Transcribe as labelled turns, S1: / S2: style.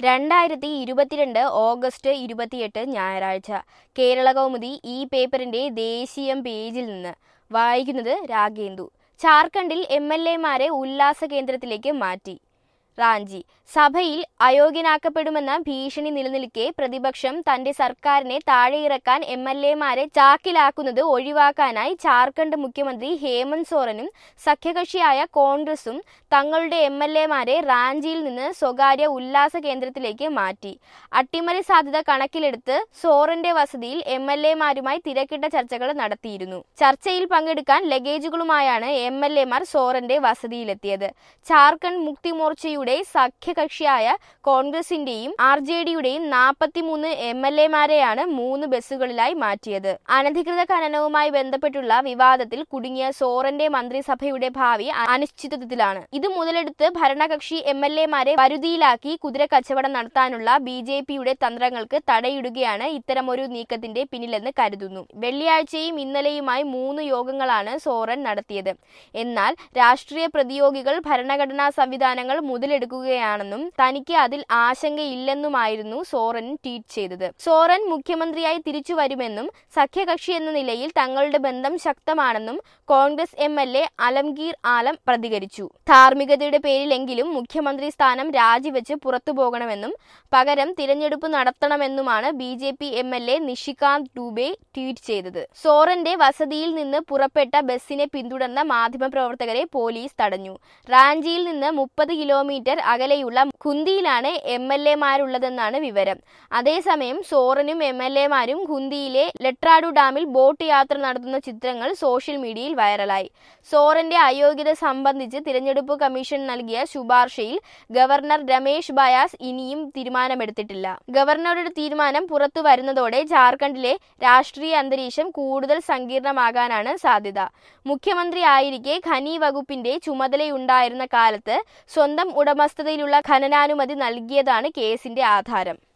S1: രണ്ടായിരത്തി ഇരുപത്തിരണ്ട് ഓഗസ്റ്റ് ഇരുപത്തിയെട്ട് ഞായറാഴ്ച കേരളകൗമുദി ഈ പേപ്പറിന്റെ ദേശീയം പേജിൽ നിന്ന് വായിക്കുന്നത് രാഗേന്ദു ജാർഖണ്ഡിൽ എം എൽ എമാരെ ഉല്ലാസ കേന്ദ്രത്തിലേക്ക് മാറ്റി റാഞ്ചി സഭയിൽ അയോഗ്യനാക്കപ്പെടുമെന്ന ഭീഷണി നിലനിൽക്കെ പ്രതിപക്ഷം തന്റെ സർക്കാരിനെ താഴെയിറക്കാൻ എം എൽ എമാരെ ചാക്കിലാക്കുന്നത് ഒഴിവാക്കാനായി ജാർഖണ്ഡ് മുഖ്യമന്ത്രി ഹേമന്ത് സോറനും സഖ്യകക്ഷിയായ കോൺഗ്രസും തങ്ങളുടെ എം എൽ എമാരെ റാഞ്ചിയിൽ നിന്ന് സ്വകാര്യ ഉല്ലാസ കേന്ദ്രത്തിലേക്ക് മാറ്റി അട്ടിമറി സാധ്യത കണക്കിലെടുത്ത് സോറന്റെ വസതിയിൽ എം എൽ എമാരുമായി തിരക്കിട്ട ചർച്ചകൾ നടത്തിയിരുന്നു ചർച്ചയിൽ പങ്കെടുക്കാൻ ലഗേജുകളുമായാണ് എം എൽ എമാർ സോറന്റെ വസതിയിലെത്തിയത് ജാർഖണ്ഡ് മുക്തി മോർച്ചയുടെ സഖ്യകക്ഷിയായ കോൺഗ്രസിന്റെയും ആർ ജെ ഡിയുടെയും നാൽപ്പത്തിമൂന്ന് എം എൽ എമാരെയാണ് മൂന്ന് ബസ്സുകളിലായി മാറ്റിയത് അനധികൃത ഖനനവുമായി ബന്ധപ്പെട്ടുള്ള വിവാദത്തിൽ കുടുങ്ങിയ സോറന്റെ മന്ത്രിസഭയുടെ ഭാവി അനിശ്ചിതത്വത്തിലാണ് ഇത് മുതലെടുത്ത് ഭരണകക്ഷി എം എൽ എമാരെ വരുതിയിലാക്കി കുതിര കച്ചവടം നടത്താനുള്ള ബി ജെ പിയുടെ തന്ത്രങ്ങൾക്ക് തടയിടുകയാണ് ഇത്തരമൊരു നീക്കത്തിന്റെ പിന്നിലെന്ന് കരുതുന്നു വെള്ളിയാഴ്ചയും ഇന്നലെയുമായി മൂന്ന് യോഗങ്ങളാണ് സോറൻ നടത്തിയത് എന്നാൽ രാഷ്ട്രീയ പ്രതിയോഗികൾ ഭരണഘടനാ സംവിധാനങ്ങൾ മുതലെടുക്കുകയാണെന്നും തനിക്ക് അതിൽ ആശങ്കയില്ലെന്നുമായിരുന്നു സോറൻ ട്വീറ്റ് ചെയ്തത് സോറൻ മുഖ്യമന്ത്രിയായി തിരിച്ചു വരുമെന്നും സഖ്യകക്ഷി എന്ന നിലയിൽ തങ്ങളുടെ ബന്ധം ശക്തമാണെന്നും Congress M L A Alamgir Alam പ്രതികരിച്ചു ധാർമ്മികതയുടെ പേരിലെങ്കിലും മുഖ്യമന്ത്രി സ്ഥാനം രാജിവെച്ച് പുറത്തു പോകണമെന്നും പകരം തിരഞ്ഞെടുപ്പ് നടത്തണമെന്നുമാണ് B J P M L A Nishikant Dubey tweet ചെയ്തത് സോറന്റെ വസതിയിൽ നിന്ന് പുറപ്പെട്ട ബസ്സിനെ പിന്തുടർന്ന മാധ്യമപ്രവർത്തകരെ പോലീസ് തടഞ്ഞു റാഞ്ചിയിൽ നിന്ന് മുപ്പത് കിലോമീറ്റർ അകലെയുള്ള ഖുന്തിയിലാണ് എം എൽ എമാരുള്ളതെന്നാണ് വിവരം അതേസമയം സോറനും എം എൽ എമാരും ഖുന്തിയിലെ ലെട്രാഡു ഡാമിൽ ബോട്ട് യാത്ര നടത്തുന്ന ചിത്രങ്ങൾ സോഷ്യൽ മീഡിയയിൽ വൈറലായി സോറന്റെ അയോഗ്യത സംബന്ധിച്ച് തിരഞ്ഞെടുപ്പ് കമ്മീഷൻ നൽകിയ ശുപാർശയിൽ ഗവർണർ രമേശ് ബയാസ് ഇനിയും തീരുമാനമെടുത്തിട്ടില്ല ഗവർണറുടെ തീരുമാനം പുറത്തു വരുന്നതോടെ ജാർഖണ്ഡിലെ രാഷ്ട്രീയ അന്തരീക്ഷം കൂടുതൽ സങ്കീർണമാകാനാണ് സാധ്യത മുഖ്യമന്ത്രി ആയിരിക്കെ ഖനി വകുപ്പിന്റെ ചുമതലയുണ്ടായിരുന്ന കാലത്ത് സ്വന്തം ഉടമസ്ഥതയിലുള്ള ഖനനാനുമതി നൽകിയതാണ് കേസിന്റെ ആധാരം